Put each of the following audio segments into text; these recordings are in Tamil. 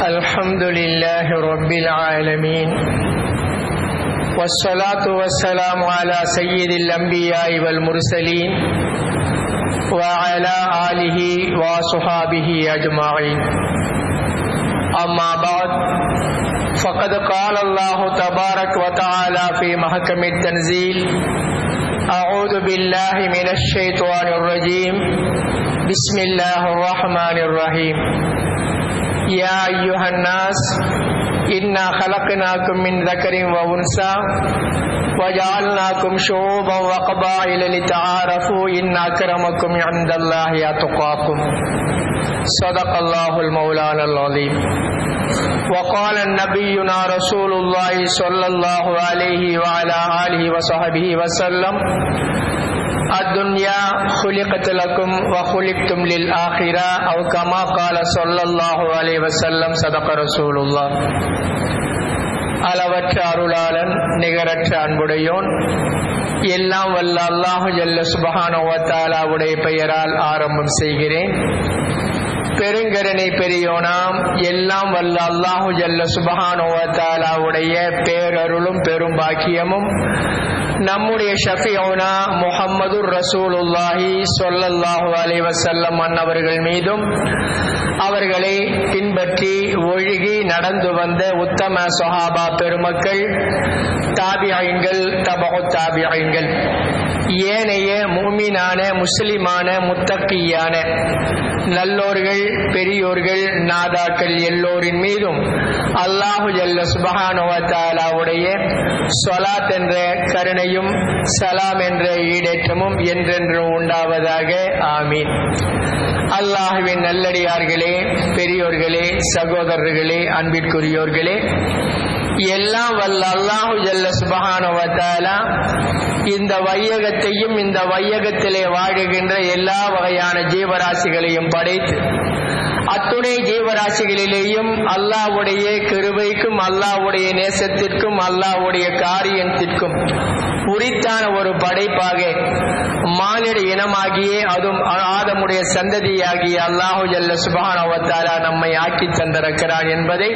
الحمد لله رب العالمين والصلاة والسلام على سيد الأنبياء والمرسلين وعلى آله وصحابه أجمعين أما بعد فقد قال الله تبارك وتعالى في محكم التنزيل أعوذ بالله من الشيطان الرجيم بسم الله الرحمن الرحيم يا أيها الناس إنا خلقناكم من ذكر وأنثى وجعلناكم شعوبا وقبائل لتعارفوا إن أكرمكم عند الله أتقاكم صدق الله المولانا العظيم وقال النبينا رسول الله صلى الله عليه وعلى آله وصحبه وسلم الدنيا خلقت لكم وخلقتم للآخرة أو كما قال صلى الله عليه وسلم صدق رسول الله அளவற்ற அருளாளன் நிகரற்ற அன்புடையோன் எல்லாம் வல்ல அல்லாஹு ஜல்ல சுபஹானவத்தாலாவுடைய பெயரால் ஆரம்பம் செய்கிறேன் பெருங்கருணை பெரியோனாம் எல்லாம் வல்ல அல்லாஹு ஜல்ல சுபஹானோவத்தாலாவுடைய பேரருளும் பெரும் பாக்கியமும் நம்முடைய ஷஃபியோனா முகம்மது ரசூலுல்லாஹி சொல்லல்லாஹு அலி வசல்லம் அன்னவர்கள் மீதும் அவர்களை பின்பற்றி ஒழுகி நடந்து வந்த உத்தம சொஹாபா பெருமக்கள் தாபியங்கள் தபகு தாபியங்கள் ஏனைய மூமினான முஸ்லிமான முத்தக்கியான நல்லோர்கள் பெரியோர்கள் நாதாக்கள் எல்லோரின் மீதும் அல்லாஹு ஜல்ல சுபஹானுவத்தாலாவுடைய சொலாத் என்ற கருணையும் சலாம் என்ற ஈடேற்றமும் என்றென்றும் உண்டாவதாக ஆமீன் அல்லாஹுவின் நல்லடியார்களே பெரியோர்களே சகோதரர்களே அன்பிற்குரியோர்களே எல்லாம் வல்ல அல்லாஹு ஜல்ல சுபஹானுவத்தாலா இந்த வையகத்தையும் இந்த வையகத்திலே வாழுகின்ற எல்லா வகையான ஜீவராசிகளையும் படைத்து அத்துணை ஜீவராசிகளிலேயும் அல்லாவுடைய கிருபைக்கும் அல்லாவுடைய நேசத்திற்கும் அல்லாவுடைய காரியத்திற்கும் உரித்தான ஒரு படைப்பாக மானிட இனமாகிய அதுவும் ஆதமுடைய சந்ததியாகிய அல்லாஹு ஜல்ல சுபானவத்தாலா நம்மை ஆக்கி தந்திருக்கிறான் என்பதை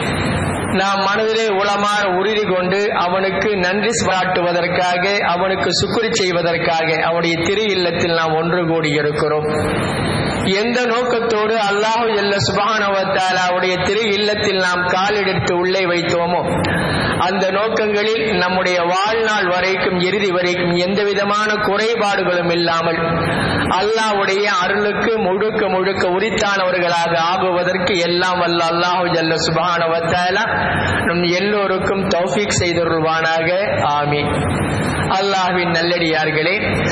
நாம் மனதிலே உளமாற உறுதி கொண்டு அவனுக்கு நன்றி பாட்டுவதற்காக அவனுக்கு சுக்குரி செய்வதற்காக அவனுடைய திரு இல்லத்தில் நாம் ஒன்று கூடி இருக்கிறோம் எந்த நோக்கத்தோடு அல்லாஹு எல்ல சுபானவத்தால் அவருடைய திரு இல்லத்தில் நாம் காலெடுத்து உள்ளே வைத்தோமோ அந்த நோக்கங்களில் நம்முடைய வாழ்நாள் வரைக்கும் இறுதி வரைக்கும் எந்த விதமான குறைபாடுகளும் இல்லாமல் அல்லாவுடைய அருளுக்கு முழுக்க முழுக்க உரித்தானவர்களாக ஆகுவதற்கு எல்லாம் வல்ல அல்லாஹு ஜல்ல சுபானவத்தாலா நம் எல்லோருக்கும் தௌஃபீக் செய்தருள்வானாக ஆமி அல்லாஹுவின் நல்லடியார்களே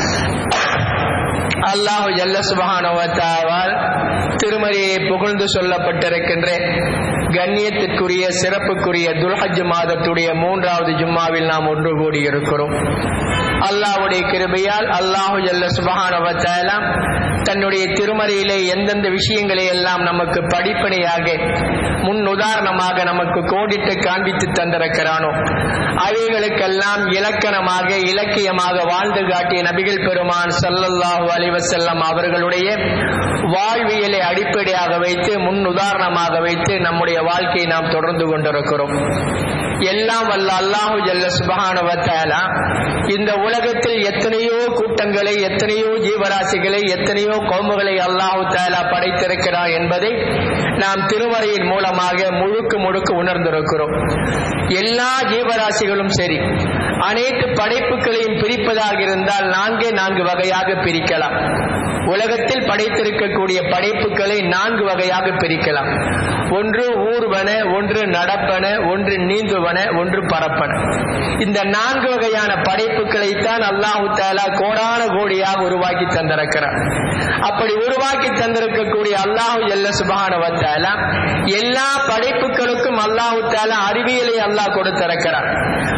அல்லாஹு ஜல்ல சுபஹானவத்தாவால் திருமறையை புகழ்ந்து சொல்லப்பட்டிருக்கின்ற கண்ணியத்திற்குரிய சிறப்புக்குரிய துல்ஹஜ் மாதத்துடைய மூன்றாவது ஜும்மாவில் நாம் ஒன்று கூடி இருக்கிறோம் அல்லாஹுடைய கிருபையால் அல்லாஹு ஜல்ல சுபஹானவத்தாலா தன்னுடைய திருமறையிலே எந்தெந்த விஷயங்களை எல்லாம் நமக்கு படிப்பனையாக முன் உதாரணமாக நமக்கு கோடிட்டு காண்பித்து தந்திருக்கிறானோ அவைகளுக்கெல்லாம் இலக்கணமாக இலக்கியமாக வாழ்ந்து காட்டிய நபிகள் பெருமான் சல்லல்லாஹு அலிவசல்லம் அவர்களுடைய வாழ்வியலை அடிப்படையாக வைத்து முன் உதாரணமாக வைத்து நம்முடைய வாழ்க்கையை நாம் தொடர்ந்து கொண்டிருக்கிறோம் எல்லாம் வல்ல அல்லாஹு ஜல்ல சுபஹானவத்தாலா இந்த உலகத்தில் எத்தனையோ கூட்டங்களை எத்தனையோ ஜீவராசிகளை எத்தனையோ கோமுகளை அல்லாஹு தாலா படைத்திருக்கிறார் என்பதை நாம் திருமறையின் மூலமாக முழுக்க முழுக்க உணர்ந்திருக்கிறோம் எல்லா ஜீவராசிகளும் சரி அனைத்து படைப்புகளையும் பிரிப்பதாக இருந்தால் நான்கே நான்கு வகையாக பிரிக்கலாம் உலகத்தில் படைத்திருக்கக்கூடிய படைப்புகளை நான்கு வகையாக பிரிக்கலாம் ஒன்று ஊர்வன ஒன்று நடப்பன ஒன்று நீந்துவன ஒன்று பரப்பன இந்த நான்கு வகையான படைப்புகளைத்தான் அல்லாஹு தாலா கோடான கோடியாக உருவாக்கி தந்திருக்கிறார் அப்படி உருவாக்கி தந்திருக்கக்கூடிய அல்லாஹு எல்ல சுபானவத்தாலா எல்லா படைப்புகளுக்கும் அல்லாஹு தாலா அறிவியலை அல்லாஹ் கொடுத்திருக்கிறார்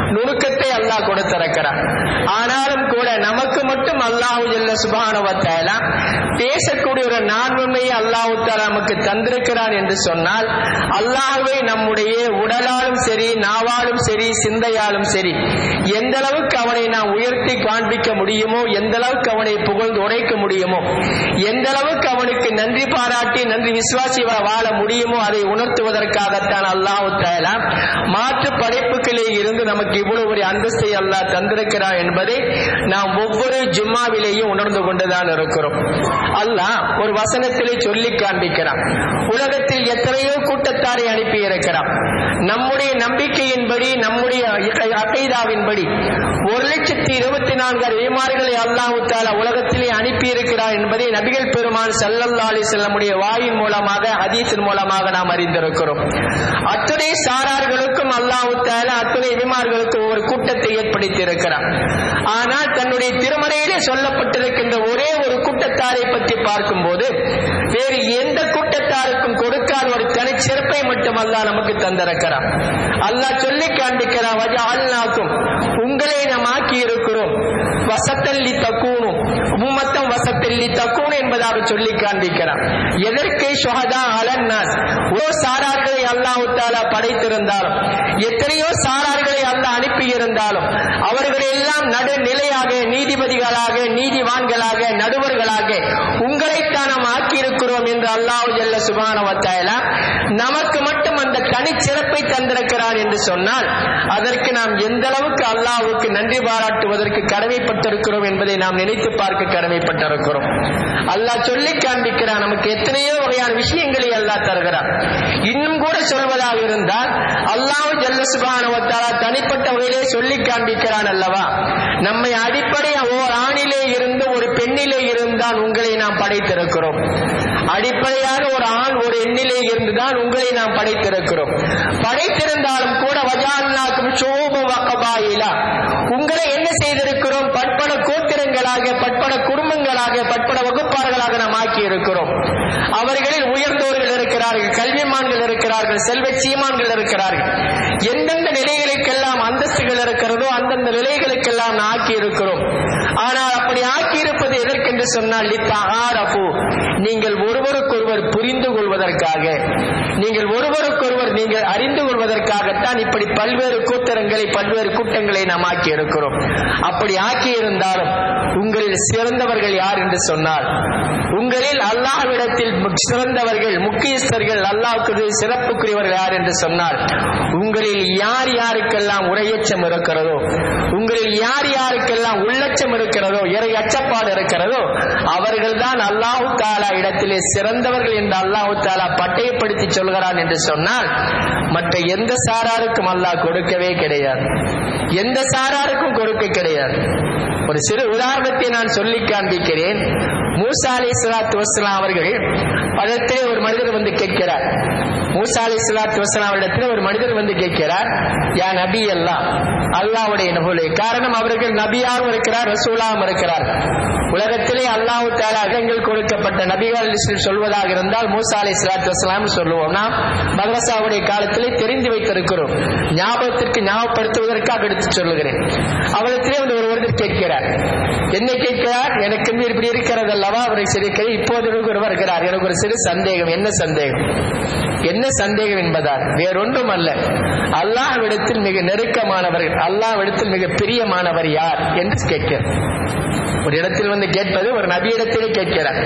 நுணுக்கத்தை அல்லாஹ் கொடுத்திருக்கிறான் ஆனாலும் கூட நமக்கு மட்டும் அல்லாஹு ஜல்ல சுபானுவத்தால பேசக்கூடிய ஒரு நான்மையை அல்லாஹு தாலா நமக்கு தந்திருக்கிறான் என்று சொன்னால் அல்லாஹ்வை நம்முடைய உடலாலும் சரி நாவாலும் சரி சிந்தையாலும் சரி எந்த அளவுக்கு அவனை நாம் உயர்த்தி காண்பிக்க முடியுமோ எந்த அளவுக்கு அவனை புகழ்ந்து உரைக்க முடியுமோ எந்த அளவுக்கு அவனுக்கு நன்றி பாராட்டி நன்றி விசுவாசி வாழ முடியுமோ அதை உணர்த்துவதற்காகத்தான் அல்லாஹு தாலா மாற்று படைப்புகளே இருந்து நமக்கு இவ்வளவு ஒரு அந்தஸ்தை அல்லாஹ் தந்திருக்கிறார் என்பதை நாம் ஒவ்வொரு ஜும்மாவிலேயும் உணர்ந்து கொண்டுதான் இருக்கிறோம் அல்லாஹ் ஒரு வசனத்திலே சொல்லி காண்பிக்கிறான் உலகத்தில் எத்தனையோ கூட்டத்தாரை அனுப்பி இருக்கிறான் நம்முடைய நம்பிக்கையின்படி நம்முடைய அகைதாவின்படி ஒரு லட்சத்தி இருபத்தி நான்கு ஏமாறுகளை அல்லாஹு தாலா உலகத்திலே அனுப்பி இருக்கிறார் என்பதை நபிகள் பெருமான் சல்லல்லா அலி செல்லமுடைய வாயின் மூலமாக ஹதீஸின் மூலமாக நாம் அறிந்திருக்கிறோம் அத்துணை சாரார்களுக்கும் அல்லாஹு தாலா அத்துணை விமார்களுக்கும் ஒரு கூட்டத்தை ஏற்படுத்தி இருக்கிறார் ஆனால் தன்னுடைய திருமறையிலே சொல்லப்பட்டிருக்கின்ற ஒரே ஒரு கூட்டத்தாரை பற்றி பார்க்கும்போது வேறு எந்த கூட்டத்தாருக்கும் கொடுக்காத ஒரு தனிச்சிறப்பை மட்டும் அல்லாஹ் நமக்கு தந்திருக்கிறார் அல்லாஹ் சொல்லி காண்பிக்கிறார் வஜால்நாக்கும் உங்களை நாம் ஆக்கி இருக்கிறோம் வசத்தல்லி தக்கூணும் உம்மத்தம் வசத்தல்லி தக்கூணும் என்பதாக சொல்லி காண்பிக்கிறார் எதற்கு சுகதா அலன்னாஸ் ஓ சாரார்களை அல்லாஹு தாலா படைத்திருந்தாலும் எத்தனையோ சாரார்களை அல்லாஹ் அனுப்பி இருந்தாலும் அவர்களை எல்லாம் நடுநிலையாக நீதிபதிகளாக நீதிவான்களாக நடுவர்களாக உங்களைத்தான் நாம் ஆக்கியிருக்கிறோம் என்று அல்லாஹு ஜல்ல சுபானவத்தாயில நமக்கு மட்டும் அந்த தனிச்சிறப்பை தந்திருக்கிறார் என்று சொன்னால் அதற்கு நாம் எந்த அளவுக்கு அல்லாஹுக்கு நன்றி பாராட்டுவதற்கு கடமைப்பட்டிருக்கிறோம் என்பதை நாம் நினைத்து பார்க்க கடமைப்பட்டிருக்கிறோம் அல்லாஹ் சொல்லி காண்பிக்கிறான் நமக்கு எத்தனையோ வகையான விஷயங்களை அல்லாஹ் தருகிறான் இன்னும் கூட சொல்வதாக இருந்தால் அல்லாஹ் ஜல்ல சுபானவத்தாலா தனிப்பட்ட வகையிலே சொல்லி காண்பிக்கிறான் அல்லவா நம்மை அடிப்படை ஓர் ஆணிலே இருந்து ஒரு பெண்ணிலே இருந்தால் உங்களை நாம் படைத்திருக்கிறோம் அடிப்படையாக ஒரு ஆண் ஒரு எண்ணிலே இருந்துதான் உங்களை நாம் படைத்திருக்கிறோம் படைத்திருந்தாலும் கூட வஜால்லாக்கும் சோப வக்கபாயிலா உங்களை என்ன செய்திருக்கிறோம் பட்பட கோத்திரங்களாக பட்பட குடும்பங்களாக பட்பட வகுப்பார்களாக நாம் ஆக்கி இருக்கிறோம் அவர்களில் உயர்ந்தோர்கள் இருக்கிறார்கள் கல்விமான்கள் இருக்கிறார்கள் செல்வ சீமான்கள் இருக்கிறார்கள் எந்தெந்த நிலைகளுக்கெல்லாம் அந்தஸ்துகள் இருக்கிறதோ அந்தந்த நிலைகளுக்கெல்லாம் நாம் ஆக்கி இருக்கிறோம் ஆனால் அப்படி ஆக்கி இருப்பது எதற்கென்று சொன்னால் லித்தஹாரஃபு நீங்கள் ஒருவருக்கொருவர் புரிந்து கொள்வதற்காக நீங்கள் ஒருவருக்கொருவர் நீங்கள் அறிந்து கொள்வதற்காகத்தான் இப்படி பல்வேறு கூட்டங்களை பல்வேறு கூட்டங்களை நாம் ஆக்கி இருக்கிறோம் அப்படி ஆக்கி இருந்தாலும் உங்களில் சிறந்தவர்கள் யார் என்று சொன்னால் உங்களில் அல்லாஹ்விடத்தில் சிறந்தவர்கள் முக்கியஸ்தர்கள் அல்லாஹ்வுக்கு சிறப்புக்குரியவர்கள் யார் என்று சொன்னால் உங்களில் யார் யாருக்கெல்லாம் உரையச்சம் இருக்கிறதோ உங்களில் யார் யாருக்கெல்லாம் உள்ளச்சம் இருக்கிறதோ இறை அச்சப்பாடு இருக்கிறதோ அவர்கள் தான் அல்லாஹு தாலா இடத்திலே சிறந்தவர்கள் என்று அல்லாஹு தாலா பட்டயப்படுத்தி சொல்கிறான் என்று சொன்னால் மற்ற எந்த சாராருக்கும் அல்லாஹ் கொடுக்கவே கிடையாது எந்த சாராருக்கும் கொடுக்க கிடையாது ஒரு சிறு உதாரணத்தை நான் சொல்லி காண்பிக்கிறேன் மூசா அலி சலாத்து வசலாம் அவர்கள் பதத்திலே ஒரு மனிதர் வந்து கேட்கிறார் மூசா அலி சலாத்து வசலாம் இடத்துல ஒரு மனிதர் வந்து கேட்கிறார் யா நபி எல்லாம் அல்லாவுடைய நபுலே காரணம் அவர்கள் நபியாகவும் இருக்கிறார் ரசூலாவும் இருக்கிறார் உலகத்திலே அல்லாஹு தாலா அகங்கள் கொடுக்கப்பட்ட நபிகள் சொல்வதாக இருந்தால் மூசா அலி சலாத்து வசலாம் சொல்லுவோம் நாம் மதரசாவுடைய காலத்திலே தெரிந்து வைத்திருக்கிறோம் ஞாபகத்திற்கு ஞாபகப்படுத்துவதற்காக எடுத்து சொல்லுகிறேன் அவரிடத்திலே வந்து ஒருவர் கேட்கிறார் என்ன கேட்கிறார் எனக்கு இப்படி இருக்கிறது அல்லவா அவரை சரி இப்போது ஒருவர் வருகிறார் எனக்கு ஒரு சிறு சந்தேகம் என்ன சந்தேகம் என்ன சந்தேகம் என்பதால் வேறொன்றும் அல்ல அல்லாஹ்விடத்தில் மிக நெருக்கமானவர்கள் அல்லாஹ்விடத்தில் மிக பிரியமானவர் யார் என்று கேட்கிறார் ஒரு இடத்தில் வந்து கேட்பது ஒரு நபியிடத்திலே கேட்கிறார்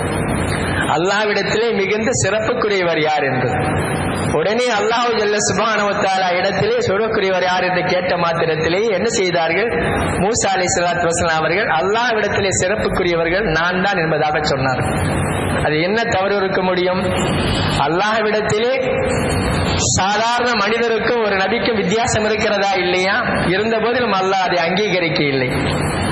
அல்லாவிடத்திலே மிகுந்த சிறப்புக்குரியவர் யார் என்று உடனே அல்லாஹு ஜல்ல சுபானவத்தாலா இடத்திலே சொல்லக்கூடியவர் யார் என்று கேட்ட மாத்திரத்திலே என்ன செய்தார்கள் மூசா அலி சலாத் வசலாம் அவர்கள் அல்லாவிடத்திலே சிறப்புக்குரியவர்கள் நான் தான் என்பதாக சொன்னார் அது என்ன தவறு இருக்க முடியும் அல்லாஹ்விடத்திலே சாதாரண மனிதருக்கும் ஒரு நபிக்கும் வித்தியாசம் இருக்கிறதா இல்லையா இருந்த போதிலும் அல்லாஹ் அதை அங்கீகரிக்க இல்லை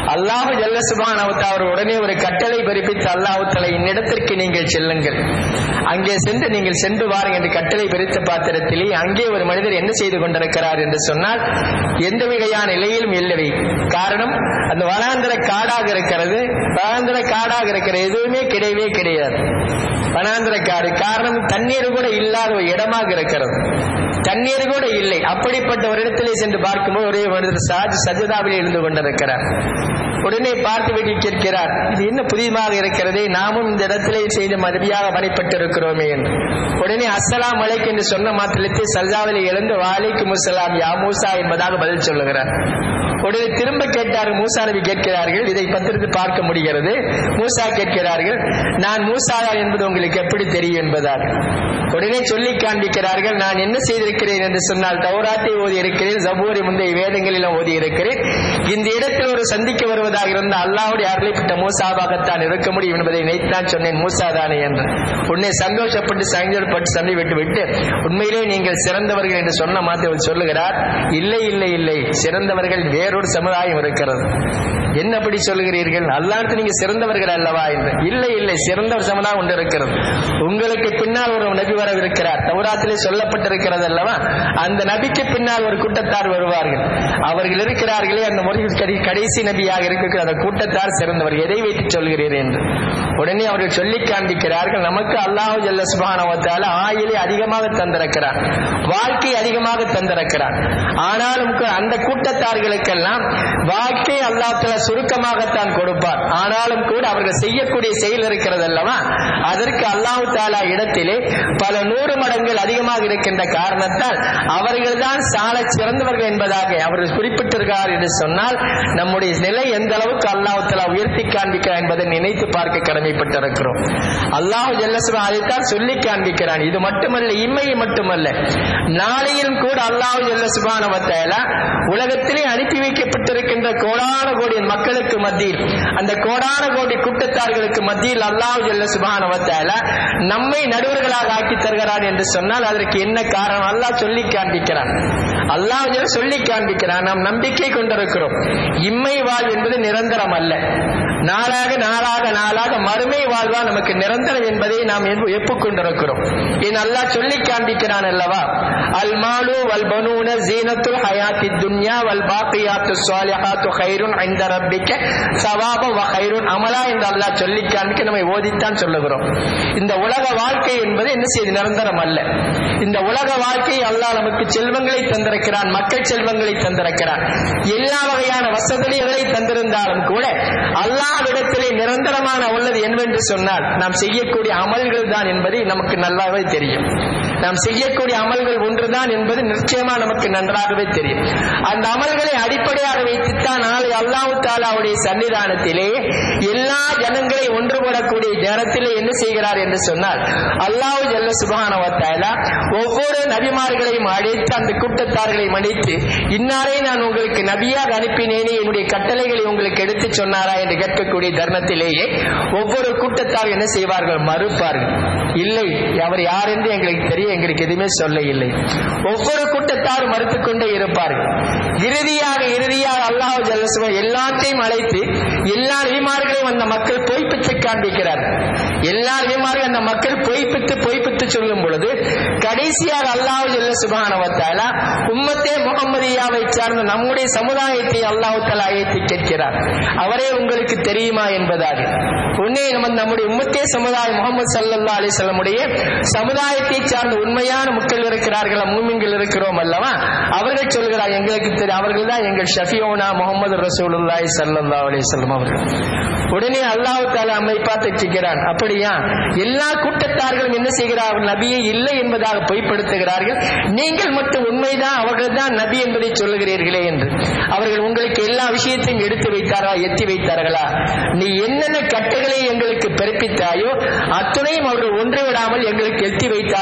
அல்லாஹு ஜல்ல சுபானவத்தா அவர் உடனே ஒரு கட்டளை பிறப்பித்து அல்லாஹுத்தலை என்னிடத்திற்கு நீங்கள் செல்லுங்கள் அங்கே சென்று நீங்கள் சென்று வாருங்கள் என்று கட்டளை பிரித்த பாத்திரத்திலே அங்கே ஒரு மனிதர் என்ன செய்து கொண்டிருக்கிறார் என்று சொன்னால் எந்த வகையான நிலையிலும் இல்லவே காரணம் அந்த வனாந்திர காடாக இருக்கிறது வனாந்திர காடாக இருக்கிற எதுவுமே கிடையவே கிடையாது வனாந்திர காடு காரணம் தண்ணீர் கூட இல்லாத ஒரு இடமாக இருக்கிறது தண்ணீர் கூட இல்லை அப்படிப்பட்ட ஒரு இடத்திலே சென்று பார்க்கும்போது ஒரே மனிதர் சாஜ் சஜதாவில் இருந்து கொண்டிருக்கிறார் உடனே பார்த்து விட்டு கேட்கிறார் இது என்ன புதியமாக இருக்கிறதே நாமும் இந்த இடத்திலே செய்த மதியாக பணிப்பட்டிருக்கிறோமே என்று உடனே அஸ்ஸலாம் அலைக்கு என்று சொன்ன மாத்திரத்தை சஜாவில் எழுந்து வாலிக்கு முசலாம் யா மூசா என்பதாக பதில் சொல்லுகிறார் உடனே திரும்ப கேட்டார் மூசா நபி கேட்கிறார்கள் இதை பத்திரித்து பார்க்க முடிகிறது மூசா கேட்கிறார்கள் நான் மூசா என்பது உங்களுக்கு எப்படி தெரியும் என்பதால் உடனே சொல்லி காண்பிக்கிறார்கள் நான் என்ன செய்திருக்கிறேன் என்று சொன்னால் தௌராத்தை ஓதி இருக்கிறேன் ஜபூரி முந்தைய வேதங்களிலும் ஓதி இருக்கிறேன் இந்த இடத்தில் ஒரு சந்திக்க வருவதாக இருந்த அல்லாவுடைய அருளைப்பட்ட மூசாவாகத்தான் இருக்க முடியும் என்பதை நினைத்தான் சொன்னேன் மூசாதானே என்று உன்னை சந்தோஷப்பட்டு சங்கப்பட்டு சண்டை விட்டு விட்டு உண்மையிலே நீங்கள் சிறந்தவர்கள் என்று சொன்ன மாதிரி சொல்லுகிறார் இல்லை இல்லை இல்லை சிறந்தவர்கள் வேறொரு சமுதாயம் இருக்கிறது என்ன அப்படி சொல்லுகிறீர்கள் அல்லாட்டு நீங்க சிறந்தவர்கள் அல்லவா என்று இல்லை இல்லை சிறந்த ஒரு சமுதாயம் ஒன்று இருக்கிறது உங்களுக்கு பின்னால் ஒரு நபி வரவிருக்கிறார் தௌராத்திலே சொல்லப்பட்டிருக்கிறது அல்லவா அந்த நபிக்கு பின்னால் ஒரு கூட்டத்தார் வருவார்கள் அவர்கள் இருக்கிறார்களே அந்த முறையில் கடி- கடைசி நபியாக இருக்கிற அந்த கூட்டத்தார் சிறந்தவர் எதை வைத்து சொல்கிறீர்கள் என்று உடனே அவர்கள் சொல்லி காண்பிக்கிறார்கள் நமக்கு அல்லாஹு ஜல்ல சுபானவத்தால ஆயிலை அதிகமாக தந்திருக்கிறார் வாழ்க்கை அதிகமாக தந்திருக்கிறார் ஆனாலும் கூட அந்த கூட்டத்தார்களுக்கெல்லாம் வாழ்க்கை அல்லாஹ் சுருக்கமாகத்தான் கொடுப்பார் ஆனாலும் கூட அவர்கள் செய்யக்கூடிய செயல் இருக்கிறது அல்லவா அதற்கு அல்லாஹு தாலா இடத்திலே பல நூறு மடங்கள் அதிகமாக இருக்கின்ற காரணத்தால் அவர்கள் தான் சால சிறந்தவர்கள் என்பதாக அவர்கள் குறிப்பிட்டிருக்கிறார் என்று சொன்னால் நம்முடைய நிலை எந்த அளவுக்கு அல்லாஹு தாலா உயர்த்தி காண்பிக்கிறார் என்பதை நினைத்து பார்க்க கடமைப்பட்டிருக்கிறோம் அல்லாஹு ஜல்லசுரா அதைத்தான் சொல்லி காண்பிக்கிறான் இது மட்டுமல்ல இம்மையை மட்டுமல்ல நாளையிலும் கூட அல்லாஹு ஜல்ல சுபானவத்தால உலகத்திலே அனுப்பி வைக்கப்பட்டிருக்கின்ற கோடான கோடி மக்களுக்கு மத்தியில் அந்த கோடான கோடி கூட்டத்தார்களுக்கு மத்தியில் அல்லாஹ் ஜல்ல சுபானவத்தால நம்மை நடுவர்களாக ஆக்கி தருகிறான் என்று சொன்னால் அதற்கு என்ன காரணம் அல்லாஹ் சொல்லி காண்பிக்கிறான் அல்லாஹ் ஜல்ல சொல்லி காண்பிக்கிறான் நாம் நம்பிக்கை கொண்டிருக்கிறோம் இம்மை வாழ் என்பது நிரந்தரம் அல்ல நாளாக நாளாக நாளாக மறுமை வாழ்வா நமக்கு நிரந்தரம் என்பதை நாம் எப்புக்கொண்டிருக்கிறோம் என் அல்லாஹ் சொல்லி காண்பிக்கிறான் அல்லவா அல் மாலு வல் பனூன ஜீனத்துல் ஹயாத்தி துன்யா வல் பாக்கியாத்து சாலிஹாத்து ஹைருன் இந்த ரப்பிக்க சவாப வ ஹைருன் அமலா என்று அல்லாஹ் சொல்லி காண்பிக்க நம்மை ஓதித்தான் சொல்லுகிறோம் இந்த உலக வாழ்க்கை என்பது என்ன செய்து நிரந்தரம் அல்ல இந்த உலக வாழ்க்கை அல்லாஹ் நமக்கு செல்வங்களை தந்திருக்கிறான் மக்கள் செல்வங்களை தந்திருக்கிறான் எல்லா வகையான வசதிகளை தந்திருந்தாலும் கூட அல்லாவிடத்திலே நிரந்தரமான உள்ளது என்னவென்று சொன்னால் நாம் செய்யக்கூடிய அமல்கள் தான் என்பதை நமக்கு நல்லாவே தெரியும் நாம் செய்யக்கூடிய அமல்கள் ஒன்றுதான் என்பது நிச்சயமா நமக்கு நன்றாகவே தெரியும் அந்த அமல்களை அடிப்படையாக வைத்துத்தான் நாளை அல்லாஹு தாலாவுடைய சன்னிதானத்திலே எல்லா ஜனங்களை ஒன்றுபடக்கூடிய நேரத்திலே என்ன செய்கிறார் என்று சொன்னால் அல்லாஹு ஜல்ல சுபானவத்தாலா ஒவ்வொரு நபிமார்களையும் அழைத்து அந்த கூட்டத்தார்களை மன்னித்து இன்னாரே நான் உங்களுக்கு நபியாக அனுப்பினேனே என்னுடைய கட்டளைகளை உங்களுக்கு எடுத்து சொன்னாரா என்று கேட்கக்கூடிய தருணத்திலேயே ஒவ்வொரு கூட்டத்தார் என்ன செய்வார்கள் மறுப்பார்கள் இல்லை அவர் யார் என்று எங்களுக்கு தெரிய எங்களுக்கு எதுவுமே சொல்ல இல்லை ஒவ்வொரு கூட்டத்தாரும் மறுத்துக் கொண்டே இருப்பார்கள் இறுதியாக இறுதியாக அல்லாஹ் ஜல்லசுவ எல்லாத்தையும் அழைத்து எல்லா நபிமார்களையும் அந்த மக்கள் பொய்ப்பித்து காண்பிக்கிறார் எல்லா நபிமார்கள் அந்த மக்கள் பொய்ப்பித்து பொய்ப்பித்து சொல்லும் பொழுது கடைசியாக அல்லாஹ் ஜல்ல சுபானவத்தால உம்மத்தே முகமதியாவை சார்ந்த நம்முடைய சமுதாயத்தை அல்லாஹ் தலா அழைத்து கேட்கிறார் அவரே உங்களுக்கு தெரியுமா என்பதாக உன்னே நம்ம நம்முடைய உம்மத்தே சமுதாயம் முகமது சல்லல்லா அலிசல்லமுடைய சமுதாயத்தை சார்ந்த உண்மையான மக்கள் இருக்கிறார்கள் மூமின்கள் இருக்கிறோம் அல்லவா அவர்கள் சொல்கிறார் எங்களுக்கு தெரியும் அவர்கள் தான் எங்கள் ஷஃபியோனா முகமது ரசூலுல்லாய் சல்லல்லா அலிசல்லம் அவர்கள் உடனே அல்லாஹு தாலா அம்மை பார்த்து வச்சுக்கிறான் அப்படியா எல்லா கூட்டத்தார்களும் என்ன செய்கிறார்கள் நபியை இல்லை என்பதாக பொய்ப்படுத்துகிறார்கள் நீங்கள் மட்டும் உண்மைதான் அவர்கள் தான் நபி என்பதை சொல்லுகிறீர்களே என்று அவர்கள் உங்களுக்கு எல்லா விஷயத்தையும் எடுத்து வைத்தாரா எத்தி வைத்தார்களா நீ என்னென்ன கட்டுகளை எங்களுக்கு பிறப்பித்தாயோ அத்துணையும் அவர்கள் ஒன்றை விடாமல் எங்களுக்கு எத்தி வைத்தார்கள் எடுத்து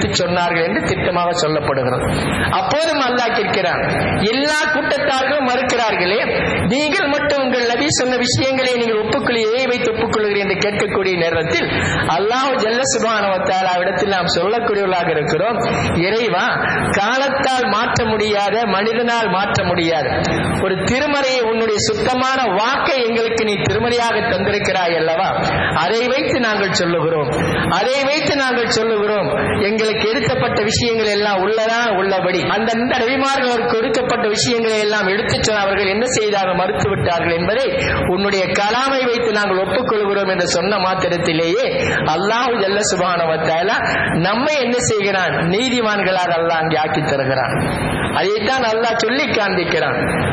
சொன்னார்கள் என்று திட்டமாக சொல்லப்படுகிறது அப்போதும் அல்லாஹ் கேட்கிறான் எல்லா கூட்டத்தார்களும் மறுக்கிறார்களே நீங்கள் மட்டும் உங்கள் நபி சொன்ன விஷயங்களை நீங்கள் ஒப்புக்கொள்ளி எதை வைத்து ஒப்புக்கொள்கிறீர்கள் என்று கேட்கக்கூடிய நேரத்தில் அல்லாஹ் ஜல்ல சுபானவத்தால் இடத்தில் நாம் சொல்லக்கூடியவர்களாக இருக்கிறோம் இறைவா காலத்தால் மாற்ற முடியாத மனிதனால் மாற்ற முடியாது ஒரு திருமறையை உன்னுடைய சுத்தமான வாக்கை எங்களுக்கு நீ திருமறையாக தந்திருக்கிறாய் அல்லவா அதை வைத்து நாங்கள் சொல்லுகிறோம் அதை வைத்து நாங்கள் சொல்லுகிறோம் எங்களுக்கு எடுக்கப்பட்ட விஷயங்கள் எல்லாம் உள்ளதா உள்ளபடி அந்தந்த நபிமார்களுக்கு ஒடுக்கப்பட்ட விஷயங்களை எல்லாம் எடுத்துச் சொன்ன அவர்கள் என்ன செய்தார்கள் மறுத்து விட்டார்கள் என்பதை உன்னுடைய கலாமை வைத்து நாங்கள் ஒப்புக்கொள்கிறோம் என்று சொன்ன மாத்திரத்திலேயே அல்லாஹு ஜல்ல சுபானவத்தால நம்மை என்ன செய்கிறான் நீதிமான்களாக அல்லாஹ் அங்கே ஆக்கி தருகிறான் அதைத்தான் அல்லாஹ் சொல்லி காண்பிக்கிறான்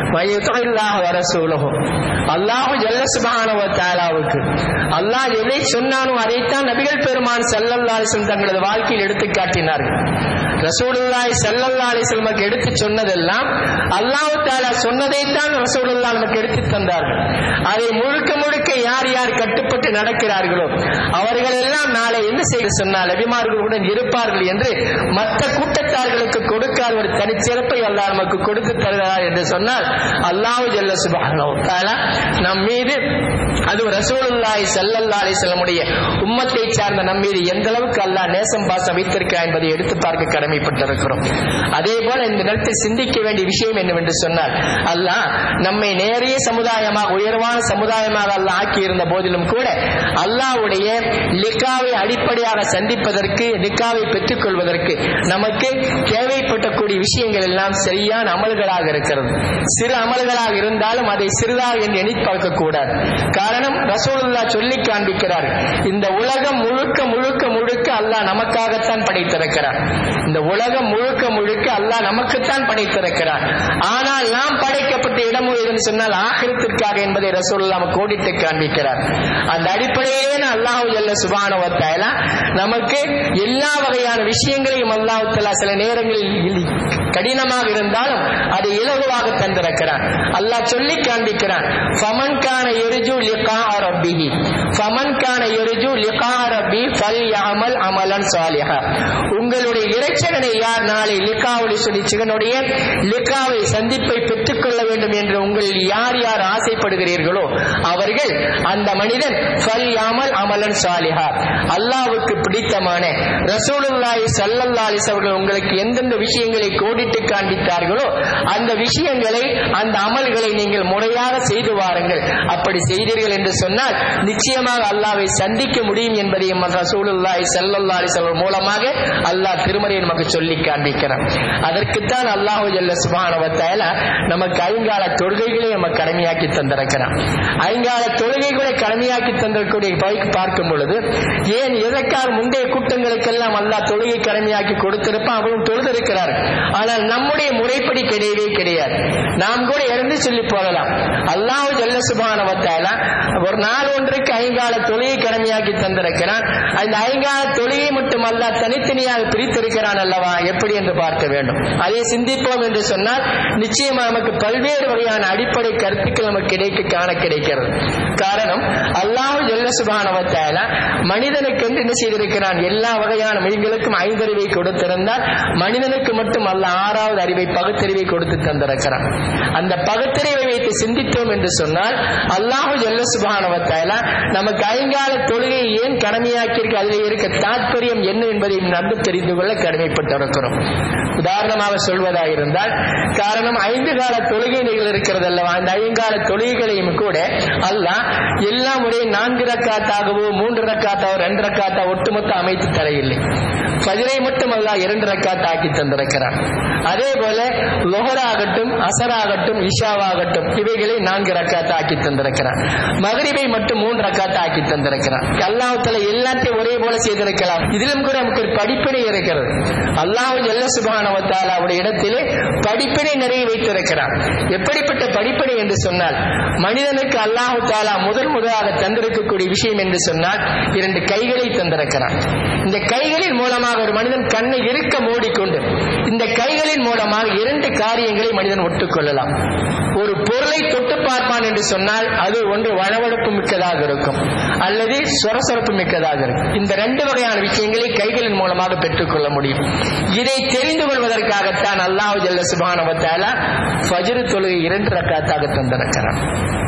அல்லாஹு ஜல்ல சுபானவத்தாலாவுக்கு அல்லாஹ் எதை சொன்னானோ அதைத்தான் நபிகள் பெருமான் சல்லல்லாலிசம் தங்களது வாழ்க்கையில் எடுத்து காட்டினார்கள் ரசூலுல்லாய் சல்லல்லா அலிஸ்லமக்கு எடுத்து சொன்னதெல்லாம் அல்லாஹு தாலா சொன்னதைத்தான் ரசூலுல்லா நமக்கு எடுத்து தந்தார்கள் அதை முழுக்க முழுக்க யார் யார் கட்டுப்பட்டு நடக்கிறார்களோ அவர்கள் எல்லாம் நாளை என்ன செய்ய சொன்னால் அபிமார்களுடன் இருப்பார்கள் என்று மற்ற கூட்டத்தார்களுக்கு கொடுக்காத ஒரு தனிச்சிறப்பை அல்லாஹ் நமக்கு கொடுத்து தருகிறார் என்று சொன்னால் அல்லாஹு ஜல்ல சுபானோ தாலா நம் மீது அது ரசூலுல்லாய் சல்லல்லா அலிஸ்லமுடைய உம்மத்தை சார்ந்த நம் மீது எந்த அளவுக்கு அல்லாஹ் நேசம் பாசம் வைத்திருக்கா என்பதை எடுத்து பார்க்க கடமைப்பட்டிருக்கிறோம் அதே போல இந்த நேரத்தில் சிந்திக்க வேண்டிய விஷயம் என்னவென்று சொன்னால் அல்லாஹ் நம்மை நேரிய சமுதாயமாக உயர்வான சமுதாயமாக அல்லாஹ் ஆக்கி இருந்த போதிலும் கூட அல்லாஹ்வுடைய லிக்காவை அடிப்படையாக சந்திப்பதற்கு லிக்காவை பெற்றுக் கொள்வதற்கு நமக்கு தேவைப்பட்டக்கூடிய விஷயங்கள் எல்லாம் சரியான அமல்களாக இருக்கிறது சிறு அமல்களாக இருந்தாலும் அதை சிறிதாக என்று எண்ணி பார்க்க கூடாது காரணம் ரசூலுல்லா சொல்லி காண்பிக்கிறார் இந்த உலகம் முழுக்க முழுக்க முழுக்க அல்லாஹ் நமக்காகத்தான் படைத்திருக்கிறார் இந்த உலகம் முழுக்க முழுக்க அல்லாஹ் நமக்குத்தான் படைத்திருக்கிறார் ஆனால் நாம் படைக்கப்பட்ட இடம் எதுன்னு சொன்னால் ஆகிரத்திற்காக என்பதை ரசூலுல்லா நமக்கு கோடிட்டு காண்பிக்கிறார் அந்த அடிப்படையிலே அல்லாஹு ஜல்ல சுபானவத்தால நமக்கு எல்லா வகையான விஷயங்களையும் அல்லாஹு தலா சில நேரங்களில் கடினமாக இருந்தாலும் அதை இலகுவாக தந்திருக்கிறான் அல்லாஹ் சொல்லி காண்பிக்கிறான் ஃபமன் கான எரிஜு லிகா ரப்பிஹி ஃபமன் கான எரிஜு லிகா ரப்பி ஃபல் யஅமல் அமலன் சாலிஹா உங்களுடைய இறைச்சகனை யார் நாளை லிகாவுடைய சொல்லி சிவனுடைய லிகாவை சந்திப்பை பெற்றுக்கொள்ள வேண்டும் என்று உங்கள் யார் யார் ஆசைப்படுகிறீர்களோ அவர்கள் அந்த மனிதன் ஃபல் யாமல் அமலன் சாலிஹா அல்லாவுக்கு பிடித்தமான ரசூலுல்லாஹி ஸல்லல்லாஹு அலைஹி அவர்கள் உங்களுக்கு எந்தெந்த விஷயங்களை கோடிட்டு காண்பித்தார்களோ அந்த விஷயங்களை அந்த அமல்களை நீங்கள் முறையாக செய்து வாருங்கள் அப்படி செய்தீர்கள் என்று சொன்னால் நிச்சயமாக அல்லாவை சந்திக்க முடியும் என்பதையும் ரசூலுல்லாஹி ஸல்லல்லாஹு அலைஹி வஸல்லம் மூலமாக அல்லாஹ் திருமறையை நமக்கு சொல்லி காண்பிக்கிறான் அதற்குத்தான் அல்லாஹு ஜல்ல சுப்ஹானஹு வ தஆலா நமக்கு ஐங்கால தொழுகைகளை நமக்கு கடமையாக்கி தந்திருக்கிறான் ஐங்கால தொழுகைகளை கடமையாக்கி தந்திருக்கூடிய பைக்கு பார்க்கும் பொழுது ஏன் எதற்காக முந்தைய கூட்டங்களுக்கெல்லாம் அல்லாஹ் தொழுகை கடமையாக்கி கொடுத்திருப்பான் அவரும் தொழுதிருக்கிறார் ஆனால் நம்முடைய முறைப்படி கிடையவே கிடையாது நாம் கூட இறந்து சொல்லி போகலாம் அல்லாஹ் ஜல்ல சுபான வத்தால ஒரு நாள் ஒன்றுக்கு ஐங்கால தொழுகை கடமையாக்கி தந்திருக்கிறான் அந்த ஐங்கால தொழுகை மட்டும் அல்ல தனித்தனியாக பிரித்திருக்கிறான் அல்லவா எப்படி என்று பார்க்க வேண்டும் அதை சிந்திப்போம் என்று சொன்னால் நிச்சயமா நமக்கு பல்வேறு வகையான அடிப்படை கருத்துக்கள் நமக்கு கிடைக்க காண கிடைக்கிறது காரணம் அல்லாஹ் ஜல்ல சுபான வத்தால மனிதனுக்கு என்று என்ன செய்திருக்கிறான் எல்லா வகையான மொழிகளுக்கும் ஐந்தறிவை கொடுத்திருந்தால் மனிதனுக்கு மட்டும் அல்ல ஆறாவது அறிவை பகுத்தறிவை கொடுத்து தந்திருக்கிறான் அந்த பகுத்தறிவை வைத்து சிந்தித்தோம் என்று சொன்னால் அல்லாஹு ஜல்ல சுபானவத்தால நமக்கு ஐங்கால தொழுகை ஏன் கடமையாக்கியிருக்கு அதில் இருக்க தாற்பயம் என்ன என்பதை நன்கு தெரிந்து கொள்ள கடமைப்பட்டிருக்கிறோம் உதாரணமாக சொல்வதாக இருந்தால் காரணம் ஐந்து கால தொழுகைகள் இருக்கிறது அல்லவா அந்த ஐங்கால தொழுகைகளையும் கூட அல்லாஹ் எல்லாம் ஒரே நான்கு ரக்காத்தாகவோ மூன்று ரக்காத்தாவோ ரெண்டு ரக்காத்தா ஒட்டுமொத்த அமைத்து தரையில்லை ஃபஜ்ரை மட்டும் அல்லாஹ் இரண்டு ரக்காத் ஆக்கி தந்திருக்கிறான் அதே போல லொஹராகட்டும் அசராகட்டும் இஷாவாகட்டும் இவைகளை நான்கு ரக்காத் ஆக்கி தந்திருக்கிறான் மகரிபை மட்டும் மூன்று ரக்காத் ஆக்கி தந்திருக்கிறான் அல்லாஹத்துல எல்லாத்தையும் ஒரே போல செய்திருக்கலாம் இதிலும் கூட நமக்கு ஒரு படிப்பினை இருக்கிறது அல்லாஹ் ஜல்ல சுபானவத்தால் அவருடைய இடத்திலே படிப்பினை நிறைய வைத்திருக்கிறான் எப்படிப்பட்ட படிப்பினை என்று சொன்னால் மனிதனுக்கு அல்லாஹு தாலா முதல் முதலாக தந்திருக்கக்கூடிய விஷயம் என்று சொன்னால் இரண்டு கைகளை தந்திருக்கிறான் இந்த கைகளின் மூலமாக ஒரு மனிதன் கண்ணை இருக்க மூடிக்கொண்டு இந்த கைகளின் மூலமாக இரண்டு காரியங்களை மனிதன் ஒட்டுக்கொள்ளலாம் ஒரு பொருளை தொட்டு பார்ப்பான் என்று சொன்னால் அது ஒன்று வளவெடுப்பு மிக்கதாக இருக்கும் அல்லது சொரசொரப்பு மிக்கதாக இருக்கும் இந்த ரெண்டு வகையான விஷயங்களை கைகளின் மூலமாக பெற்றுக்கொள்ள முடியும் இதை தெரிந்து கொள்வதற்காகத்தான் அல்லாஹ் ஜல்ல சுபானவத்தால ஃபஜ்ரு தொழுகை இரண்டு ரக்காத்தாக தந்திருக்கிறான்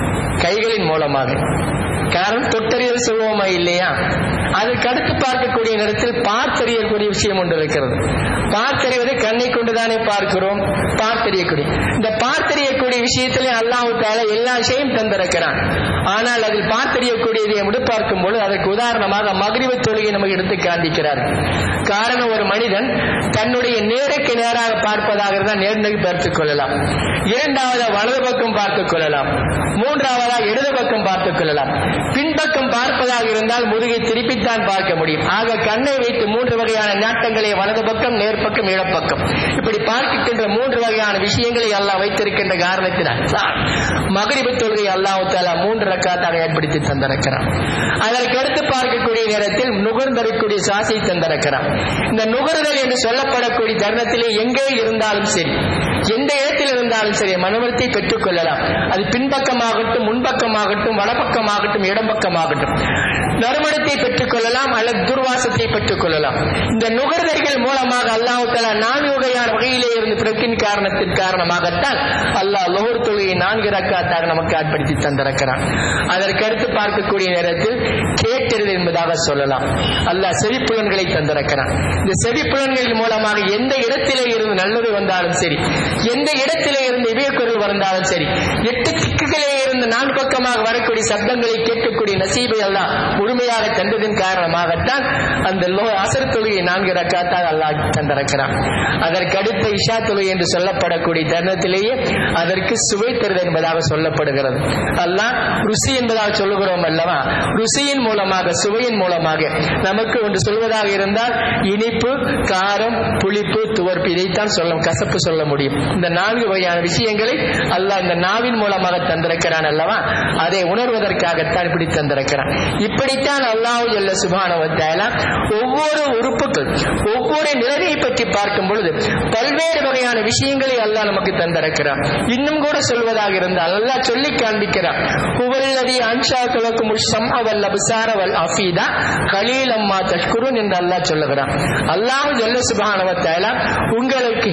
கைகளின் மூலமாக காரணம் தொட்டறிதல் சொல்லுவோமா இல்லையா அதற்கு அடுத்து பார்க்கக்கூடிய நேரத்தில் பார்த்தறியக்கூடிய விஷயம் ஒன்று இருக்கிறது பார்த்தறிவது கண்ணை கொண்டுதானே பார்க்கிறோம் பார்த்தறியக்கூடிய இந்த பார்த்தறியக்கூடிய விஷயத்திலே அல்லாஹு தால எல்லா விஷயம் தந்திருக்கிறான் ஆனால் அதில் பார்த்தறியக்கூடியதை முடி பார்க்கும் பொழுது அதற்கு உதாரணமாக மகிழ்வு தொழுகை நமக்கு எடுத்து காண்பிக்கிறார் காரணம் ஒரு மனிதன் தன்னுடைய நேருக்கு நேராக பார்ப்பதாக இருந்தால் நேர்நகை பார்த்துக் கொள்ளலாம் இரண்டாவது வலது பக்கம் பார்த்துக் கொள்ளலாம் மூன்றாவதாக இடது பக்கம் பார்த்துக் கொள்ளலாம் பின்பக்கம் பார்ப்பதாக இருந்தால் முதுகை திருப்பித்தான் பார்க்க முடியும் ஆக கண்ணை வைத்து மூன்று வகையான நாட்டங்களை வலது பக்கம் நேர்பக்கம் இடப்பக்கம் இப்படி பார்க்கின்ற மூன்று வகையான விஷயங்களை அல்லாஹ் வைத்திருக்கின்ற காரணத்தினால் தான் மகரிபு தொழுகை அல்லாஹ் தாலா மூன்று ரக்காத்தாக ஏற்படுத்தி தந்திருக்கிறான் அதற்கு அடுத்து பார்க்கக்கூடிய நேரத்தில் நுகர்ந்தரக்கூடிய சாசை தந்திருக்கிறான் இந்த நுகர்தல் என்று சொல்லப்படக்கூடிய தருணத்திலே எங்கே இருந்தாலும் சரி எந்த இடத்தில் இருந்தாலும் சரி மனவரத்தை பெற்றுக் கொள்ளலாம் அது பின்பக்கமாகட்டும் முன்பக்கமாகட்டும் வலப்பக்கமாகட்டும் இடம்பக்கமாகட்டும் நறுமணத்தை பெற்றுக் கொள்ளலாம் அல்லது துர்வாசத்தை பெற்றுக் கொள்ளலாம் இந்த நுகர்தல்கள் மூலமாக அல்லாஹு தலா நான்கு வகையான வகையிலே இருந்து பிறக்கின் காரணத்தின் காரணமாகத்தான் அல்லாஹ் லோகர் தொழுகையை நான்கு ரக்காத்தாக நமக்கு ஆட்படுத்தி தந்திருக்கிறான் அதற்கு அடுத்து பார்க்கக்கூடிய நேரத்தில் கேட்டறிதல் என்பதாக சொல்லலாம் அல்லாஹ் செவிப்புலன்களை தந்திருக்கிறான் இந்த செவிப்புலன்களின் மூலமாக எந்த இடத்திலே இருந்து நல்லது வந்தாலும் சரி எந்த இடத்திலே இருந்து இவையக்குரல் வந்தாலும் சரி எட்டு திக்குகளே இருந்து நான்கு பக்கமாக வரக்கூடிய சப்தங்களை கேட்கக்கூடிய நசீபை எல்லாம் முழுமையாக தந்ததின் காரணமாகத்தான் அந்த லோ அசர் தொழுகை நான்கு ரக்காத்தாக அல்லாஹ் தந்திருக்கிறான் அதற்கு அடுத்த இஷா தொழுகை என்று சொல்லப்படக்கூடிய தருணத்திலேயே அதற்கு சுவை தருதல் என்பதாக சொல்லப்படுகிறது அல்லாஹ் ருசி என்பதாக சொல்லுகிறோம் அல்லவா ருசியின் மூலமாக சுவையின் மூலமாக நமக்கு ஒன்று சொல்வதாக இருந்தால் இனிப்பு காரம் புளிப்பு துவர்ப்பு இதைத்தான் சொல்ல கசப்பு சொல்ல முடியும் இந்த நான்கு வகையான விஷயங்களை அல்லாஹ் இந்த நாவின் மூலமாக தந்திருக்கிறான் அல்லவா அதை உணர்வதற்காகத்தான் இப்படி தந்திருக்கிறான் இப்படித்தான் அல்லாஹ் ஜல்ல சுபானவத்தால ஒவ்வொரு உறுப்புகள் ஒவ்வொரு நிலையை பற்றி பார்க்கும் பொழுது பல்வேறு வகையான விஷயங்களை அல்லாஹ் நமக்கு தந்திருக்கிறான் இன்னும் கூட சொல்வதாக இருந்தால் அல்லாஹ் சொல்லி காண்பிக்கிறான் உவல்லதி அன்ஷா குலக்கும் சம் அவல் அபுசாரவல் அஃபீதா கலீல் அம்மா தஷ்குருன் என்று அல்லாஹ் சொல்லுகிறான் அல்லாஹ் ஜல்ல சுபானவத்தால உங்களுக்கு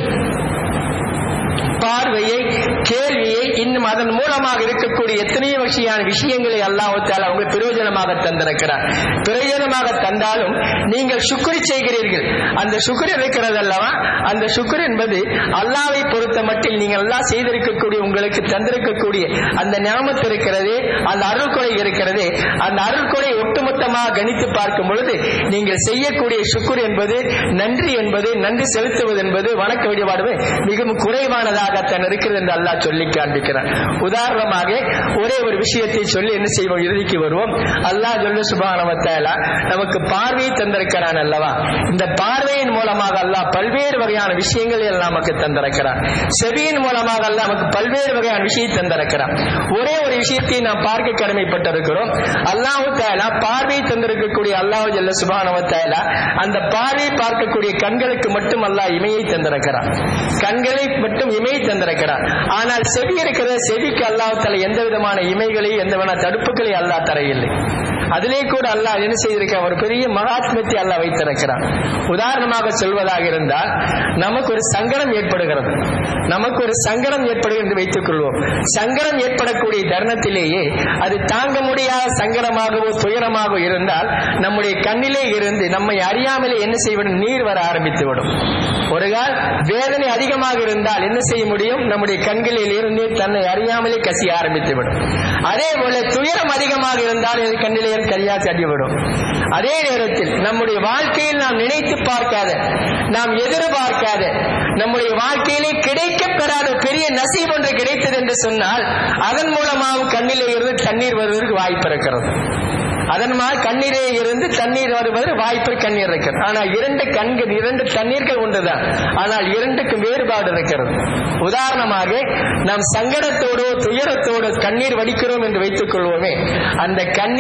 பார்வையை கேள்வியை இன்னும் அதன் மூலமாக இருக்கக்கூடிய எத்தனையோ வகையான விஷயங்களை அல்லாஹால அவங்க பிரயோஜனமாக தந்திருக்கிறார் பிரயோஜனமாக தந்தாலும் நீங்கள் சுக்குரி செய்கிறீர்கள் அந்த சுக்குர் இருக்கிறது அல்லவா அந்த சுக்குர் என்பது அல்லாவை பொறுத்த மட்டில் நீங்கள் எல்லாம் செய்திருக்கக்கூடிய உங்களுக்கு தந்திருக்கக்கூடிய அந்த ஞாபகத்து இருக்கிறதே அந்த அருள்கொடை இருக்கிறதே அந்த அருள்கொடை ஒட்டுமொத்தமாக கணித்து பார்க்கும் பொழுது நீங்கள் செய்யக்கூடிய சுக்குர் என்பது நன்றி என்பது நன்றி செலுத்துவது என்பது வணக்க வழிபாடு மிகவும் குறைவானதாகத்தான் இருக்கிறது என்று அல்லாஹ் சொல்லி காண்பிக்கிறான் உதாரணமாக ஒரே ஒரு விஷயத்தை சொல்லி என்ன செய்வோம் இறுதிக்கு வருவோம் அல்லாஹ் சொல்லு சுபானவத்தால நமக்கு பார்வையை தந்திருக்கிறான் அல்லவா இந்த பார்வையின் மூலமாக அல்லாஹ் பல்வேறு வகையான விஷயங்களை எல்லாம் நமக்கு தந்திருக்கிறான் செவியின் மூலமாக அல்லாஹ் நமக்கு பல்வேறு வகையான விஷயத்தை தந்திருக்கிறான் ஒரே ஒரு விஷயத்தை நாம் பார்க்க கடமைப்பட்டிருக்கிறோம் அல்லாஹு தாலா பார்வை தந்திருக்கக்கூடிய அல்லாஹு ஜல்ல சுபானவத்தால அந்த பார்வை பார்க்கக்கூடிய கண்களுக்கு மட்டும் அல்லாஹ் இமையை தந்திருக்கிறான் கண்களை மட்டும் இமையை தந்திருக்கிறான் ஆனால் செவி இருக்கிற செவிக்கு அல்லாஹால எந்த விதமான இமைகளையும் எந்த விதமான தடுப்புகளை அல்லாஹ் தரையில்லை அதிலே கூட அல்லாஹ் என்ன செய்திருக்க ஒரு பெரிய மகாத்மத்தை அல்லாஹ் வைத்திருக்கிறான் உதாரணமாக சொல்வதாக இருந்தால் நமக்கு ஒரு சங்கடம் ஏற்படுகிறது நமக்கு ஒரு சங்கடம் ஏற்படுகிறது என்று வைத்துக் கொள்வோம் சங்கடம் ஏற்படக்கூடிய தருணத்திலேயே அது தாங்க முடியாத சங்கடமாகவோ துயரமாகவோ இருந்தால் நம்முடைய கண்ணிலே இருந்து நம்மை அறியாமலே என்ன செய்விடும் நீர் வர ஆரம்பித்து விடும் ஒரு கால் வேதனை அதிகமாக இருந்தால் என்ன செய்ய முடியும் நம்முடைய கண்களில் இருந்து தன்னை அறியாமலே கசிய ஆரம்பித்து விடும் அதே போல துயரம் அதிகமாக இருந்தால் இது கண்ணிலே கரியா தட்டிவிடும் அதே நேரத்தில் நம்முடைய வாழ்க்கையில் நாம் நினைத்து பார்க்காத நாம் எதிர்பார்க்காத நம்முடைய வாழ்க்கையிலே கிடைக்கப் பெறாத பெரிய நசீப் ஒன்று கிடைத்தது என்று சொன்னால் அதன் மூலமாக கண்ணிலே இருந்து தண்ணீர் வருவதற்கு வாய்ப்பு இருக்கிறது அதன் மாதிரி கண்ணீரே இருந்து தண்ணீர் வருவது வாய்ப்பு கண்ணீர் இருக்கிறது ஆனால் இரண்டு கண்கள் இரண்டு தண்ணீர்கள் ஒன்றுதான் ஆனால் இரண்டுக்கும் வேறுபாடு இருக்கிறது உதாரணமாக நாம் சங்கடத்தோடோ துயரத்தோடோ கண்ணீர் வடிக்கிறோம் என்று வைத்துக் கொள்வோமே அந்த கண்ணீரை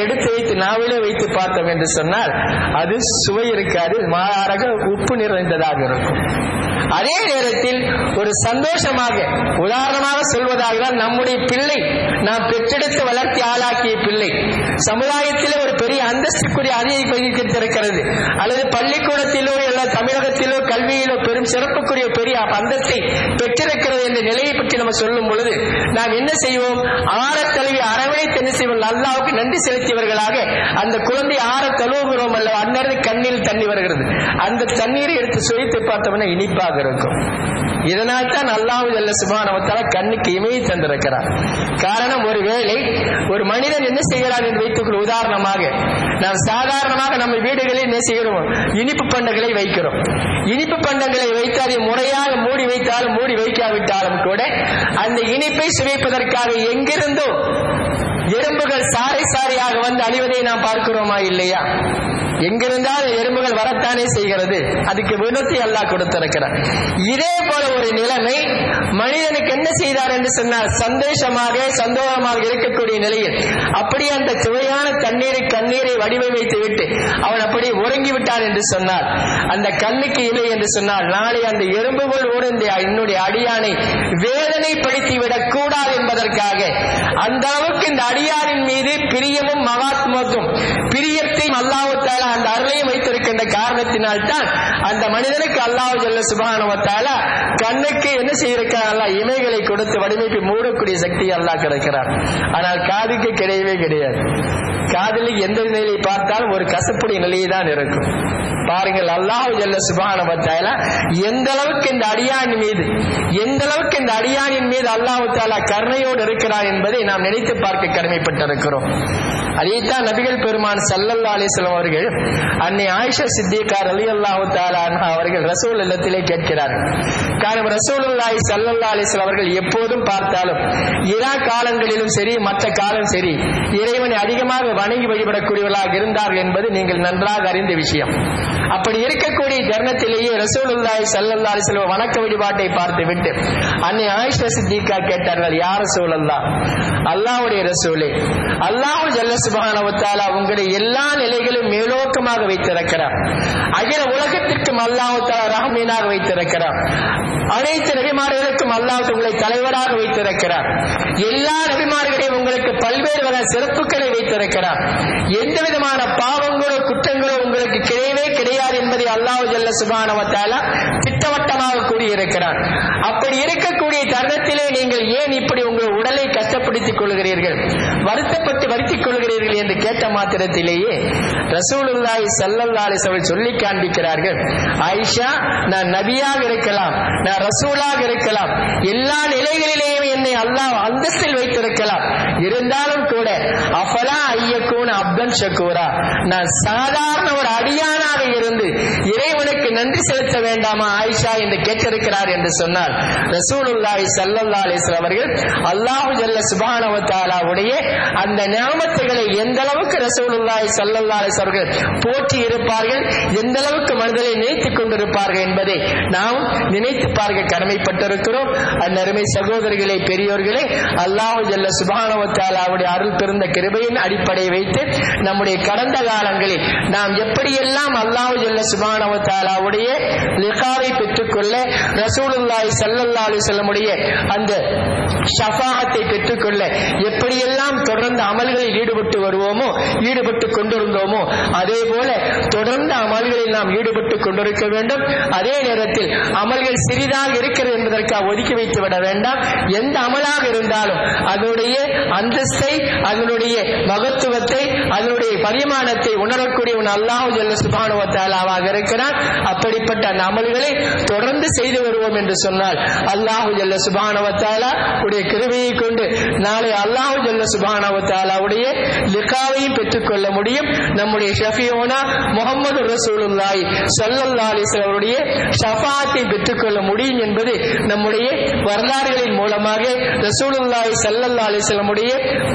எடுத்து வைத்து நாவிலே வைத்து பார்த்தோம் என்று சொன்னால் அது சுவை இருக்காது மாறாக உப்பு நிறைந்ததாக இருக்கும் அதே நேரத்தில் ஒரு சந்தோஷமாக உதாரணமாக சொல்வதாக நம்முடைய பிள்ளை நாம் பெற்றெடுத்து வளர்த்தி ஆளாக்கிய பிள்ளை சமுதாயத்திலே ஒரு பெரிய அந்தஸ்துக்குரிய அதிகை வகித்திருக்கிறது அல்லது பள்ளிக்கூடத்திலோ அல்ல தமிழகத்திலோ கல்வியிலோ பெரும் சிறப்புக்குரிய பெரிய அந்தஸ்தை பெற்றிருக்கிறது என்ற நிலையை பற்றி நம்ம சொல்லும் பொழுது நாம் என்ன செய்வோம் ஆற தழுவி அரவணைத்து என்ன செய்வோம் அல்லாவுக்கு நன்றி செலுத்தியவர்களாக அந்த குழந்தை ஆற தழுவுகிறோம் அல்ல அந்நேரம் கண்ணில் தண்ணி வருகிறது அந்த தண்ணீரை எடுத்து சுவைத்து பார்த்தோம்னா இனிப்பாக இருக்கும் இதனால் தான் அல்லாஹு ஜல்ல சுபானவத்தால கண்ணுக்கு இமையை தந்திருக்கிறார் காரணம் ஒருவேளை ஒரு மனிதன் என்ன செய்கிறான் என்று வைத்துக்கொள் உதாரணமாக நாம் சாதாரணமாக நம்ம வீடுகளில் என்ன செய்கிறோம் இனிப்பு பண்டங்களை வைக்கிறோம் இனிப்பு பண்டங்களை வைத்து அதை முறையாக மூடி வைத்தாலும் மூடி வைக்காவிட்டாலும் கூட அந்த இனிப்பை சுவைப்பதற்காக எங்கிருந்தோ எறும்புகள் சாறை சாறையாக வந்து அழிவதை நாம் பார்க்கிறோமா இல்லையா எங்கிருந்தால் எறும்புகள் வரத்தானே செய்கிறது அதுக்கு வினத்தை அல்லாஹ் கொடுத்திருக்கிறார் இதே போல ஒரு நிலைமை மனிதனுக்கு என்ன செய்தார் என்று சொன்னால் சந்தோஷமாக சந்தோஷமாக இருக்கக்கூடிய நிலையில் அப்படியே அந்த சுவையான தண்ணீரை கண்ணீரை வடிவமைத்து விட்டு அவன் அப்படியே உறங்கி விட்டான் என்று சொன்னால் அந்த கண்ணுக்கு இலை என்று சொன்னால் நாளை அந்த எறும்புகள் ஓடுந்த என்னுடைய அடியானை வேதனைப்படுத்தி விடக் கூடாது என்பதற்காக அந்த அளவுக்கு இந்த அடியாரின் மீது பிரியமும் மகாத்மத்தும் பிரியத்தையும் அல்லாஹு தாலா அந்த அருளையும் வைத்திருக்கின்ற காரணத்தினால் தான் அந்த மனிதனுக்கு அல்லாஹ் ஜல்ல சுபானுவத்தால கண்ணுக்கு என்ன செய்திருக்கிறார் அல்லாஹ் இமைகளை கொடுத்து வடிவமைப்பு மூடக்கூடிய சக்தி அல்லாஹ் கிடைக்கிறார் ஆனால் காதுக்கு கிடையவே கிடையாது காதலுக்கு எந்த நிலையை பார்த்தாலும் ஒரு கசப்புடைய நிலையை தான் இருக்கும் பாருங்கள் அல்லாஹ் ஜல்ல சுபானுவத்தால எந்த அளவுக்கு இந்த அடியான் மீது எந்த அளவுக்கு இந்த அடியானின் மீது அல்லாஹு தாலா கருணையோடு இருக்கிறார் என்பதை நாம் நினைத்து பார்க்க கடமைப்பட்டிருக்கிறோம் அதைத்தான் நபிகள் பெருமான் சல்லல்லா அலிஸ்லாம் அவர்கள் அன்னை ஆயிஷா சித்திகார் அலி அல்லாஹு தாலா அவர்கள் ரசூல் இல்லத்திலே கேட்கிறார்கள் காரணம் ரசூலுல்லாஹி சல்லல்லா அலிஸ்லாம் அவர்கள் எப்போதும் பார்த்தாலும் இரா காலங்களிலும் சரி மற்ற காலம் சரி இறைவனை அதிகமாக வணங்கி வழிபடக்கூடியவர்களாக இருந்தார்கள் என்பது நீங்கள் நன்றாக அறிந்த விஷயம் அப்படி இருக்கக்கூடிய தருணத்திலேயே ரசூலுல்லாஹி சல்லல்லா அலிஸ்லாம் வணக்க வழிபாட்டை பார்த்து விட்டு அன்னை ஆயிஷா சித்திகா கேட்டார்கள் யார் ரசூலல்லா அல்லாஹ்வுடைய ரசூலே அல்லாஹ் ஜல்ல சுபஹானவத்தாலா உங்களுடைய எல்லா நிலைகளும் மேலோக்கமாக வைத்திருக்கிறார் அகில உலகத்திற்கும் அல்லாஹு தாலா ரஹமீனாக வைத்திருக்கிறார் அனைத்து நபிமார்களுக்கும் அல்லாஹ் உங்களை தலைவராக வைத்திருக்கிறார் எல்லா நபிமார்களையும் உங்களுக்கு பல்வேறு வகை சிறப்புகளை வைத்திருக்கிறார் எந்த விதமான பாவங்களோ குற்றங்களோ உங்களுக்கு கிடையவே கிடையாது என்பதை அல்லாஹ் ஜல்ல சுபானவத்தாலா திட்டவட்டமாக கூறியிருக்கிறார் அப்படி இருக்கக்கூடிய தருணத்திலே நீங்கள் ஏன் இப்படி உங்கள் உடலை கஷ்டப்படுத்திக் கொள்கிறீர்கள் வருத்தப்பட்டு வருத்திக் கொள்கிறீர்கள் என்று கேட்ட மாத்திரத்திலேயே ரசூலுல்லாஹி ஸல்லல்லாஹு அலைஹி வஸல்லம் சொல்லி காண்பிக்கிறார்கள் ஆயிஷா நான் நபியாக இருக்கலாம் நான் ரசூலாக இருக்கலாம் எல்லா நிலைகளிலேயும் என்னை அல்லாஹ் அந்தஸ்தில் வைத்திருக்கலாம் இருந்தாலும் கூட அஃபலா ஐயக்கூன் அப்தன் ஷக்கூரா நான் சாதாரண ஒரு அடியானாக இருந்து இறைவனுக்கு நன்றி செலுத்த வேண்டாமா ஆயிஷா என்று கேட்டிருக்கிறார் என்று சொன்னால் ரசூலுல்லாஹி ஸல்லல்லாஹு அலைஹி வஸல்லம் அவர்கள் அல்லாஹு ஜல்ல சுப்ஹானஹு வ தஆலாவுடைய அந்த நியாமத்துகளை எந்த அளவுக்கு ரசூலுல்லாஹி ஸல்லல்லாஹு அலைஹி அவர்கள் போற்றி இருப்பார்கள் எந்த அளவுக்கு மனதிலே நினைத்துக் கொண்டிருப்பார்கள் என்பதை நாம் நினைத்து பார்க்க கடமைப்பட்டிருக்கிறோம் அந்த அருமை சகோதரிகளே பெரியோர்களே அல்லாஹு ஜல்ல சுப்ஹானஹு வ தஆலாவுடைய அருள் பெருந்த கிருபையின் அடிப்படையை வைத்து நம்முடைய கடந்த காலங்களில் நாம் எப்படியெல்லாம் அல்லாஹு ஜல்ல சுப்ஹானஹு வ தஆலாவுடைய லிகாவை பெற்றுக்கொள்ள ரசூலுல்லாஹி ஸல்லல்லாஹு அலைஹி வஸல்லமுடைய அந்த ஷஃபாஅத்தை பெற்றுக்கொள்ள எப்படியெல்லாம் தொடர்ந்து அமல்களில் ஈடுபட்டு வருவோமோ ஈடுபட்டு கொண்டிருந்தோமோ அதே போல தொடர்ந்து அமல்களில் நாம் ஈடுபட்டு கொண்டிருக்க வேண்டும் அதே நேரத்தில் அமல்கள் சிறிதாக இருக்கிறது என்பதற்காக ஒதுக்கி வைத்து விட வேண்டாம் எந்த அமலாக இருந்தாலும் அதனுடைய அந்தஸ்தை அதனுடைய மகத்துவத்தை அதனுடைய பரிமாணத்தை உணரக்கூடியவன் அல்லாஹு ஜல்ல சுபானுவத்தாலாவாக இருக்கிறான் அப்படிப்பட்ட அந்த அமல்களை தொடர்ந்து செய்து வருவோம் என்று சொன்னால் அல்லாஹு ஜல்ல சுபானவத்தாலா உடைய கிருபையை கொண்டு நாளை அல்லாஹு ஜல்ல சுபானவத்தாலாவுடைய லிகாவையும் பெற்றுக்கொள்ள முடியும் நம்முடைய ஷஃபியோனா முகமது ரசூலுல்லாஹி ஸல்லல்லாஹு அலைஹி வஸல்லம் அவருடைய ஷஃபாத்தை பெற்றுக்கொள்ள முடியும் என்பது நம்முடைய வரலாறுகளின் மூலமாக ரசூலுல்லாஹி ஸல்லல்லாஹு அலைஹி வஸல்லம் உடைய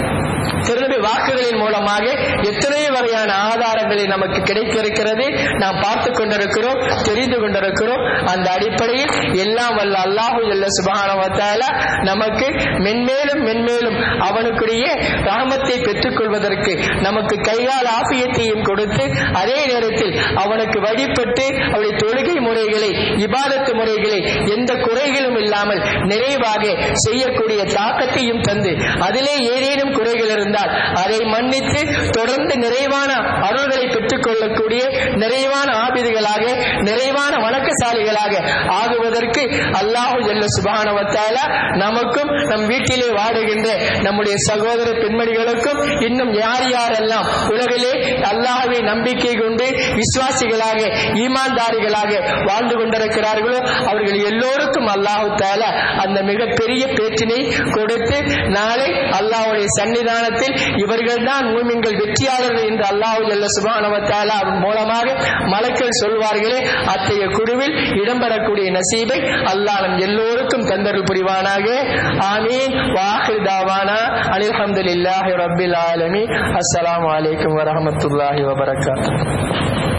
திருநபி வாக்குகளின் மூலமாக எத்தனை வகையான ஆதாரங்களை நமக்கு கிடைக்க இருக்கிறது நாம் பார்த்து கொண்டிருக்கிறோம் தெரிந்து கொண்டிருக்கிறோம் அந்த அடிப்படையில் எல்லாம் வல்ல அல்லாஹு ஜல்ல சுபஹானவத்தால நமக்கு மென்மேலும் மென்மேலும் அவனுக்குரிய ரஹமத்தை பெற்றுக் கொள்வதற்கு நமக்கு கைகால் ஆபியத்தையும் கொடுத்து அதே நேரத்தில் அவனுக்கு வழிபட்டு அவருடைய தொழுகை முறைகளை இபாதத்து முறைகளை எந்த குறைகளும் இல்லாமல் நிறைவாக செய்யக்கூடிய தாக்கத்தையும் தந்து அதிலே ஏதேனும் குறைகள் இருந்தால் அதை மன்னித்து தொடர்ந்து நிறைவான அருள்களை பெற்றுக் கொள்ளக்கூடிய நிறைவான ஆபிதுகளாக நிறைவான வணக்கசாலிகளாக ஆகுவதற்கு அல்லாஹு ஜல்ல சுபானவத்தால நமக்கும் நம் வீட்டிலே வாடுகின்ற நம்முடைய சகோதர பெண்மணிகளுக்கும் இன்னும் யார் யாரெல்லாம் உலகிலே அல்லாஹ்வை நம்பிக்கை கொண்டு விசுவாசிகளாக ஈமான்தாரிகளாக வாழ்ந்து கொண்டிருக்கிறார்களோ அவர்கள் எல்லோருக்கும் அல்லாஹு தால அந்த மிகப்பெரிய பேச்சினை கொடுத்து நாளை அல்லாஹ்வுடைய சன்னிதானத்தில் இவர்கள் தான் மூமின்கள் வெற்றியாளர்கள் என்று அல்லாஹு ஜல்ல சுபானவத்தால அவன் மூலமாக மலக்கள் சொல்வார்களே அத்தகைய குழுவில் இடம்பெறக்கூடிய நசீபை அல்லாஹ் நம் எல்லோருக்கும் தந்தருள் புரிவானாக ஆமீன் வாஹிர் தாவானா அல்ஹம்துலில்லாஹி ரப்பில் ஆலமீன் அஸ்ஸலாமு அலைக்கும் வரஹ்மத்துல்லாஹி வபரகாத்துஹு